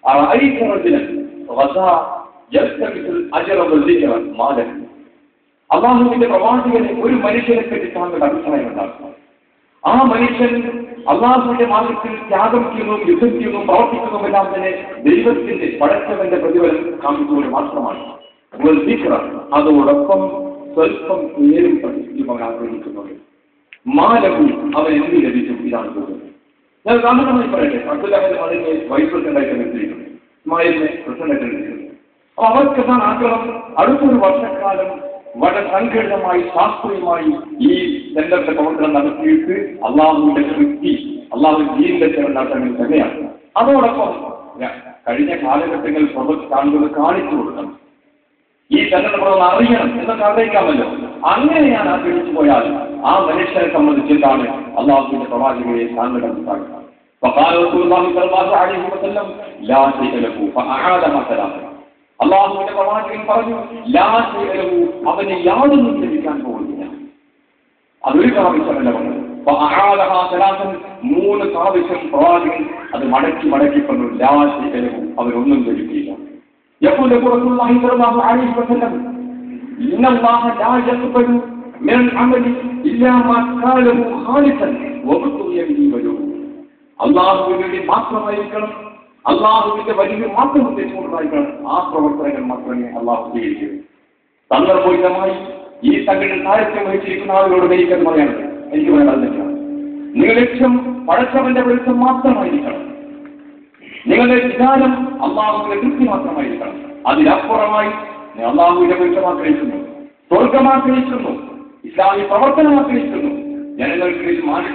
أرأيت رجلا غزا يلتمس الأجر والذكر ما له അള്ളാഹുവിന്റെ പ്രവാചകനെ ഒരു മനുഷ്യനെ പറ്റി താങ്കളുടെ അഭിപ്രായം ഉണ്ടാക്കുക ആ മനുഷ്യൻ അള്ളാഹുവിന്റെ മാർഗത്തിൽ ത്യാഗം ചെയ്യുന്നതും യുദ്ധം ചെയ്യുന്നതും പ്രവർത്തിക്കുന്നതും എല്ലാം തന്നെ ദൈവത്തിന്റെ പടച്ചവന്റെ പ്രതിഫലം കാണിച്ചുകൊണ്ട് മാത്രമാണ് ഒരു ദിക്ര അതോടൊപ്പം സ്വല്പം പേരും പ്രസിദ്ധിയും അവൻ ആഗ്രഹിക്കുന്നുണ്ട് മാലവും അവൻ എന്ത് ലഭിക്കും ഇതാണ് ചോദ്യം ഞാൻ ഉദാഹരണമായി പറയട്ടെ അബ്ദുല്ലാഹിന്റെ മകനെ വൈസ് പ്രസിഡന്റായിട്ട് നിർത്തിയിട്ടുണ്ട് ഇസ്മായിലിനെ പ്രസിഡന്റായിട്ട് നിർത്തിയിട്ടുണ്ട് അപ്പൊ അവർക്കെന്താണ് ആഗ്രഹം അടുത്തൊരു വർഷക്കാലം വളരെ സംഘടിതമായി ശാസ്ത്രീയമായി ഈ സെന്ററിന്റെ പ്രവർത്തനം നടത്തിയിട്ട് അള്ളാഹുവിന്റെ തൃപ്തി അള്ളാഹു ജീവന്റെ സേവനം നടത്താൻ വേണ്ടി തന്നെയാണ് അതോടൊപ്പം ഞാൻ കഴിഞ്ഞ കാലഘട്ടങ്ങളിൽ പ്രവർത്തി കാണുന്നത് കാണിച്ചു കൊടുക്കണം ഈ സെന്ററിന്റെ പ്രവർത്തനം അറിയണം എന്നൊക്കെ ആഗ്രഹിക്കാമല്ലോ അങ്ങനെ ഞാൻ ആഗ്രഹിച്ചു പോയാൽ ആ മനുഷ്യനെ സംബന്ധിച്ച് എന്താണ് അള്ളാഹുവിന്റെ പ്രവാചകരെ താങ്കളുടെ അഭിപ്രായം فقال رسول الله صلى الله عليه وسلم لا شيء له فأعاد ما ثلاثة അള്ളാഹുവിന്റെ പ്രവാചകൻ പറഞ്ഞു ലാ ശൈഅലഹു അവന് യാതൊന്നും ലഭിക്കാൻ പോകുന്നില്ല അതൊരു പ്രാവശ്യമല്ല പറഞ്ഞത് അപ്പൊ അഹാദഹാ സലാസൻ മൂന്ന് പ്രാവശ്യം പ്രവാചകൻ അത് മടക്കി മടക്കി പറഞ്ഞു ലാ ശൈഅലഹു അവരൊന്നും ലഭിക്കില്ല يقول يقول رسول الله صلى الله عليه وسلم إن الله لا يقبل من العمل إلا ما كان له خالصا وابتغي به وجهه അള്ളാഹുവിന് വേണ്ടി മാത്രമായിരിക്കണം അള്ളാഹുവിന്റെ വലിയ മാത്രം ഉദ്ദേശിച്ചുകൊണ്ടായിരിക്കണം ആ പ്രവർത്തനങ്ങൾ മാത്രമേ അള്ളാഹു സ്വീകരിക്കൂ സന്ദർഭോചിതമായി ഈ സംഘടന സാഹിത്യം വഹിച്ചിരിക്കുന്ന ആളുകളോട് എനിക്കത് പറയാനുണ്ട് എനിക്ക് പറയാനുള്ളതാണ് നിങ്ങൾ ലക്ഷ്യം പഴച്ചവന്റെ വെളിച്ചം മാത്രമായിരിക്കണം നിങ്ങളുടെ വിചാരം അള്ളാഹുവിന്റെ തൃപ്തി മാത്രമായിരിക്കണം അതിനപ്പുറമായി നീ അള്ളാഹുവിന്റെ വെളിച്ചം ആഗ്രഹിക്കുന്നു സ്വർഗം ആഗ്രഹിക്കുന്നു ഇസ്ലാമി പ്രവർത്തനം ആഗ്രഹിക്കുന്നു ജനങ്ങൾക്കിടയിൽ മാറി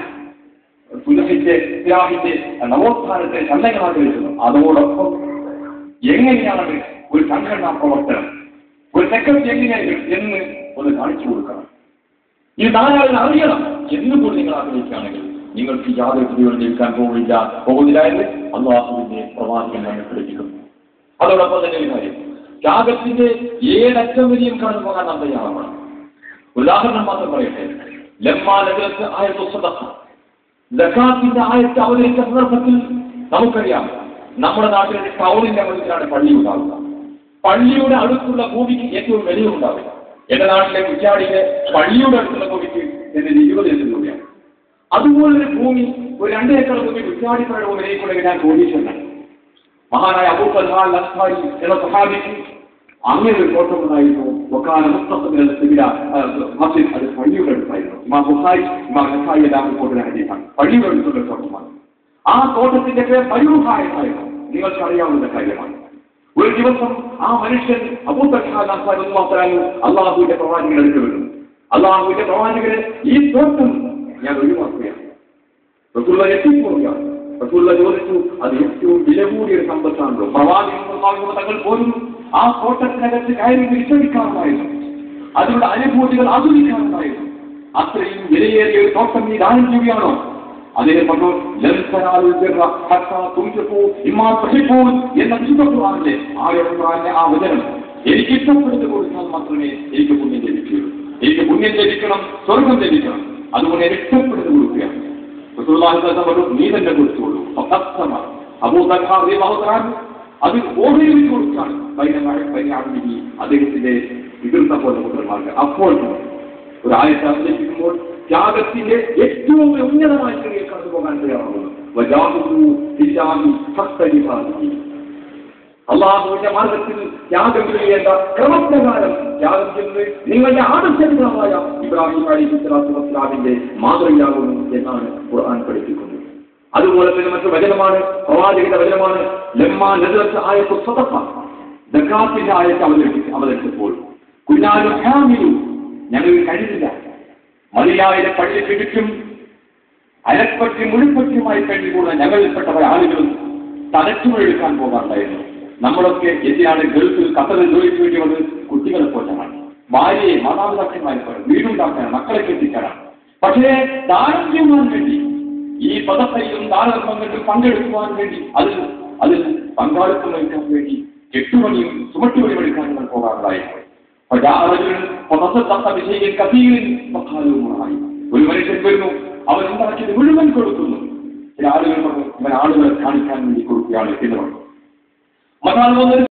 സുലഭിന്റെ ഇസ്ലാമിന്റെ നവോത്ഥാനത്തെ ചന്തങ്ങൾ ആഗ്രഹിക്കുന്നു അതോടൊപ്പം എങ്ങനെയാണ് ഒരു സംഘടനാ പ്രവർത്തനം ഒരു സെക്രട്ടറി എങ്ങനെയായിരിക്കും എന്ന് ഒന്ന് കാണിച്ചു കൊടുക്കണം ഈ നാലാളിന് അറിയണം എന്നുകൂടി നിങ്ങൾ ആഗ്രഹിക്കുകയാണെങ്കിൽ നിങ്ങൾക്ക് യാതൊരു സ്ഥിതികളും ജീവിക്കാൻ പോകില്ല പോകുന്നില്ല എന്ന് അള്ളാഹുവിന്റെ പ്രവാചകൻ നമ്മെ പഠിപ്പിക്കുന്നു അതോടൊപ്പം തന്നെ ഒരു കാര്യം ത്യാഗത്തിന്റെ ഏതറ്റം വരെയും കടന്നു പോകാൻ നാം തയ്യാറാവണം ഉദാഹരണം മാത്രം പറയട്ടെ ലമ്മാ നഗരത്ത് ആയത്തു സദഖ ജക്കാത്തിന്റെ ആയത്ത് അവതരിച്ച സന്ദർഭത്തിൽ നമുക്കറിയാം നമ്മുടെ നാട്ടിൽ ഒരു ടൗണിന്റെ മുന്നിലാണ് പള്ളി ഉണ്ടാവുക പള്ളിയുടെ അടുത്തുള്ള ഭൂമിക്ക് ഏറ്റവും വില ഉണ്ടാവുക എന്റെ നാട്ടിലെ കുറ്റാടിയിലെ പള്ളിയുടെ അടുത്തുള്ള ഭൂമിക്ക് എന്നിട്ട് ഇരുപത് ലക്ഷം രൂപയാണ് അതുപോലൊരു ഭൂമി ഒരു രണ്ട് ഏക്കർ ഭൂമി കുറ്റാടിപ്പുഴ വിലയിക്കൊണ്ടെങ്കിൽ ഞാൻ കോടീശ്വരനാണ് മഹാനായ അബൂബൽഹാൽ അൻസാരി എന്ന സഹാബിക്ക് അങ്ങനെ ഒരു തോട്ടം ഉണ്ടായിരുന്നു ഒക്കാന മുസ്തഫിന്റെ മസ്ജിദ് അത് പള്ളിയുടെ അടുത്തായിരുന്നു ഇമാം ബുഖാരി ഇമാം നസായി എല്ലാം റിപ്പോർട്ടിലെ ഹദീസാണ് പള്ളിയുടെ അടുത്തുള്ള തോട്ടമാണ് ആ തോട്ടത്തിന്റെ പേര് പരൂഹായമായിരുന്നു നിങ്ങൾക്ക് അറിയാവുന്ന കാര്യമാണ് ഒരു ദിവസം ആ മനുഷ്യൻ അബൂബൽഹാൽ അൻസാരി മാത്രമാണ് അള്ളാഹുവിന്റെ പ്രവാചകൻ എടുത്തു വരുന്നു അള്ളാഹുവിന്റെ പ്രവാചകന് ഈ തോട്ടം ഞാൻ ഒഴിവാക്കുകയാണ് റസൂള്ള എത്തിപ്പോവുകയാണ് റസൂള്ള ചോദിച്ചു അത് ഏറ്റവും വില കൂടിയ ഒരു സമ്പത്താണല്ലോ പ്രവാചകൻ തങ്ങൾ പോലും ആ തോട്ടത്തിനകത്ത് കയറി വിശ്വസിക്കാറുണ്ടായിരുന്നു അതിലുള്ള അനുഭൂതികൾ ആസ്വദിക്കാറുണ്ടായിരുന്നു അത്രയും വിലയേറിയ ഒരു തോട്ടം നീ ദാനം ചെയ്യുകയാണോ അതിനെ പറഞ്ഞു എന്ന വിശുദ്ധ ഖുർആനിലെ ആയിരം ഖുർആനിലെ ആ വചനം എനിക്ക് ഇഷ്ടപ്പെടുന്നത് കൊടുത്താൽ മാത്രമേ എനിക്ക് പുണ്യം ലഭിക്കുകയുള്ളൂ എനിക്ക് പുണ്യം ലഭിക്കണം സ്വർഗം ലഭിക്കണം അതുകൊണ്ട് എനിക്ക് ഇഷ്ടപ്പെടുന്നത് കൊടുക്കുകയാണ് റസൂലുള്ളാഹി നീ തന്നെ കൊടുത്തോളൂ അസത്യമാണ് അബൂബക്കർ അത് ഓഹരി കൊടുക്കാണ് പൈനാമിനി അദ്ദേഹത്തിന്റെ എതിർത്ത പോലെ പുത്രന്മാർക്ക് അപ്പോൾ ഒരു ആയത്തെ അവതരിപ്പിക്കുമ്പോൾ ത്യാഗത്തിന്റെ ഏറ്റവും ഉന്നതമായ ചെറിയ കടന്നു പോകാൻ തയ്യാറാവുന്നു അള്ളാഹുവിന്റെ മാർഗത്തിൽ ത്യാഗം ചെയ്യേണ്ട ക്രമപ്രകാരം ത്യാഗം ചെയ്യുന്നത് നിങ്ങളുടെ ആദർശപിതാവായ ഇബ്രാഹിം അലി ഇസ്ലാത്തു വസ്ലാമിന്റെ മാതൃകയാകുന്നു എന്നാണ് ഖുർആൻ പഠിപ്പിക്കുന്നത് അതുപോലെ തന്നെ മറ്റു വചനമാണ് പ്രവാചകന്റെ വചനമാണ് ലമ്മ നദിറച്ച ആയത്ത് സ്വതഫ ദക്കാത്തിന്റെ ആയത്ത് അവതരിപ്പിച്ച് അവതരിച്ചപ്പോൾ കുഞ്ഞാലും ഹാമിലു ഞങ്ങൾ കഴിയില്ല മതിയായ പള്ളി പിടിക്കും അരപ്പറ്റി മുഴുപ്പറ്റിയുമായി കഴിഞ്ഞുകൂടുന്ന ഞങ്ങളിൽപ്പെട്ടവർ ആളുകളും തലച്ചുമെടുക്കാൻ പോകാറുണ്ടായിരുന്നു നമ്മളൊക്കെ എന്തിനാണ് ഗൾഫിൽ ഖത്തറിൽ ജോലിക്ക് വേണ്ടി വന്നത് കുട്ടികളെ പോറ്റാനാണ് ഭാര്യയെ മാതാപിതാക്കന്മാരെ വീടുണ്ടാക്കാനാണ് മക്കളെ കെട്ടിക്കാനാണ് പക്ഷേ ദാനം ചെയ്യുവാൻ വേണ്ടി ഈ പദപ്പയിലും ദാനധർമ്മങ്ങളിലും പങ്കെടുക്കുവാൻ വേണ്ടി അതിൽ അതിൽ പങ്കാളിത്തം വഹിക്കാൻ വേണ്ടി കെട്ടുപണിയും ചുമട്ടുപണിയും എടുക്കാൻ നിങ്ങൾ പോകാറുണ്ടായിരുന്നു ഒരു മനുഷ്യൻ വരുന്നു അവൻ ഉണ്ടാക്കിയത് മുഴുവൻ കൊടുക്കുന്നു ചില ആളുകൾ പറഞ്ഞു ഇവൻ ആളുകളെ കാണിക്കാൻ വേണ്ടി കൊടുക്കുകയാണ് എന്ന് പറഞ്ഞു അതാണ് വന്നൊരു